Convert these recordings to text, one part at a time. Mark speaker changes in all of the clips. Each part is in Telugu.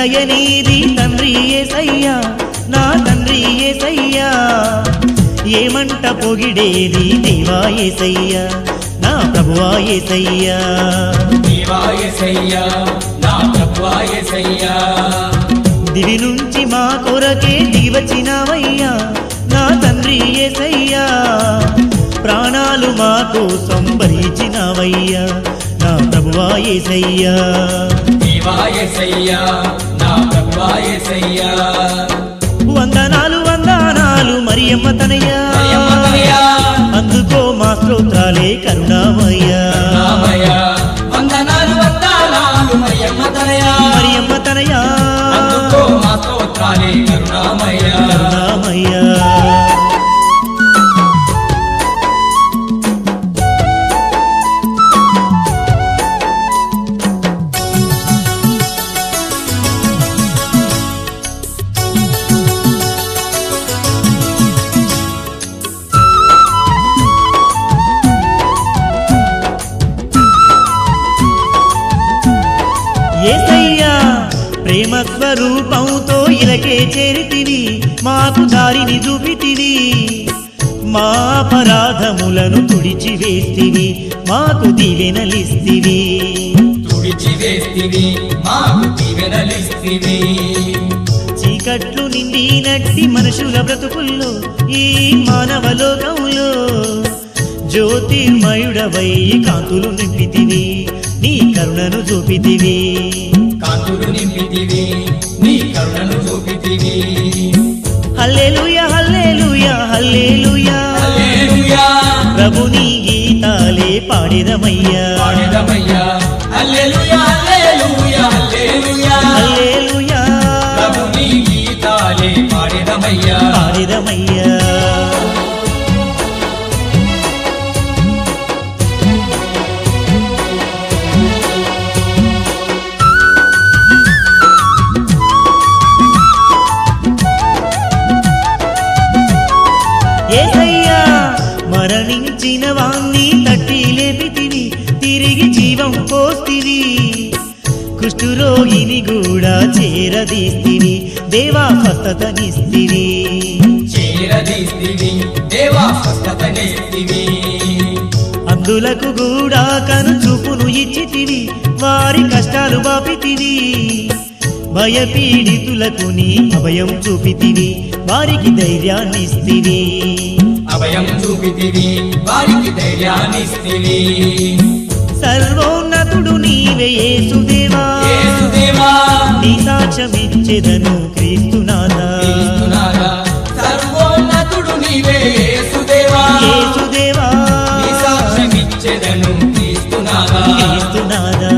Speaker 1: దయనీది తండ్రి ఏసయ్యా నా తండ్రి ఏసయ్యా ఏమంట పొగిడేది దేవా ఏసయ్యా నా ప్రభువా ఏసయ్యా
Speaker 2: దేవాయసయ్యా నా ప్రభువాయసయ్యా
Speaker 1: దివి నుంచి మా కొరకే దివచినవయ్యా నా తండ్రి ఏసయ్యా ప్రాణాలు మా కోసం భరించినవయ్యా నా ప్రభువా ఏసయ్యా
Speaker 2: దేవాయసయ్యా నా ప్రభువాయసయ్యా
Speaker 1: వందనాలు వందనాలు మరియమ్మ తనయ్యా
Speaker 2: మరియమ్మతనయా,
Speaker 1: అందుకో మా స్తోత్రాలే కరుణామయ్యా
Speaker 2: రామయ్య, వందనాలు వందనాలు మరియమ్మతనయా,
Speaker 1: మరియమ్మ తనయ్యా
Speaker 2: అందుకో మా స్తోత్రాలే కరుణామయ్య.
Speaker 1: కరుణామయ్యా ఏసయ్యా ప్రేమ స్వరూపంతో ఇలకే చేరితివి మాకు దారిని చూపితివి మా అపరాధములను తుడిచి వేస్తివి మాకు దీవెనలిస్తివి
Speaker 2: తుడిచి వేస్తివి, మాకు దీవెనలిస్తివి.
Speaker 1: చీకట్లు నిండినట్టి మనుషుల బ్రతుకుల్లో ఈ మానవ లోకంలో జ్యోతిర్మయుడవై కాంతులు నింపితివి నీ కరుణను చూపితివి
Speaker 2: కాంతులు నింపితివి, నీ కరుణను చూపితివి.
Speaker 1: హల్లెలూయా హల్లెలూయా హల్లెలూయా
Speaker 2: హల్లెలూయా,
Speaker 1: ప్రభుని గీతాలే పాడిదమయ్యా
Speaker 2: పాడెదమయ్యా. హల్లెలూయా, హల్లెలూయా, హల్లెలూయా.
Speaker 1: హల్లెలూయా
Speaker 2: ప్రభుని గీతాలే పాడెదమయ్యా.
Speaker 1: పాడిదమయ్యా ఏసయ్యా మరణించిన వాణ్ణి తట్టి లేపితివి తిరిగి జీవం పోస్తివి కుష్ఠురోగిని కూడా చేరదీస్తివి దేవా స్వస్థతనిస్తివి
Speaker 2: చేరదీస్తివి, దేవా స్వస్థతనిస్తివి.
Speaker 1: అందులకు కూడా కను చూపును ఇచ్చితివి వారి కష్టాలు బాపితివి భయపీడితులకు నీ అభయం చూపితివి వారికి ధైర్యాన్నిస్తివి
Speaker 2: అభయం చూపితివి వారికి ధైర్యాన్నిస్తివి
Speaker 1: సర్వోన్నతుడు నీవే యేసుదేవా
Speaker 2: యేసుదేవా
Speaker 1: నీ సాక్ష్యమిచ్చెదను క్రీస్తునాథా
Speaker 2: క్రీస్తునాథా, సర్వోన్నతుడు నీవే యేసుదేవా
Speaker 1: యేసుదేవా
Speaker 2: నీ సాక్ష్యమిచ్చెదను క్రీస్తునాథా
Speaker 1: క్రీస్తునాథా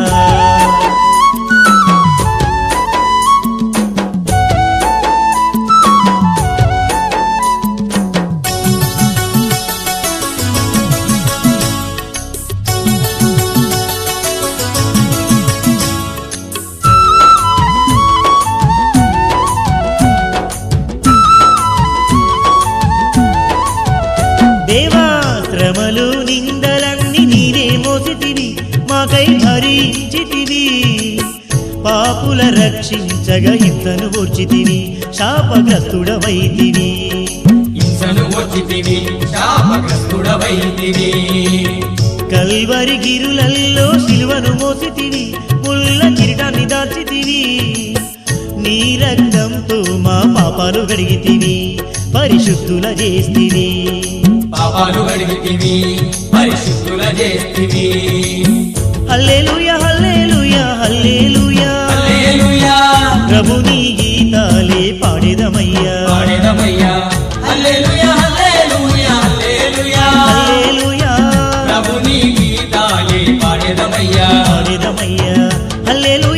Speaker 1: దేవా శ్రమలు నిందలన్నీ నీవే మోసితివి మాకై భరించితివి పాపుల రక్షించగా హింసను ఓర్చితివి శాపగ్రస్తుడవైతివి
Speaker 2: హింసను వచ్చితివి శాపగ్రస్తుడవైతివి
Speaker 1: కల్వరి గిరులల్లో శిలువను మోసితివి ముళ్ళ కిరీటాన్ని దాచితివి నీ రక్తంతో మా పాపాలు గడిగితివి పరిశుద్ధుల చేస్తివి
Speaker 2: పాపాలు అడిగితివి పరిశుద్ధుల చేస్తివి
Speaker 1: హల్లెలూయా హల్లెలూయా హల్లెలూయా
Speaker 2: హల్లెలూయా
Speaker 1: ప్రభుని గీతాలే పాడేదమయ్యా
Speaker 2: పాడెదమయ్యా హల్లెలూయా హల్లెలూయా హల్లెలూయా
Speaker 1: హల్లెలూయా
Speaker 2: ప్రభుని గీతాలే పాడెదమయ్యా
Speaker 1: పాడేదమయ్యా హల్లెలూయా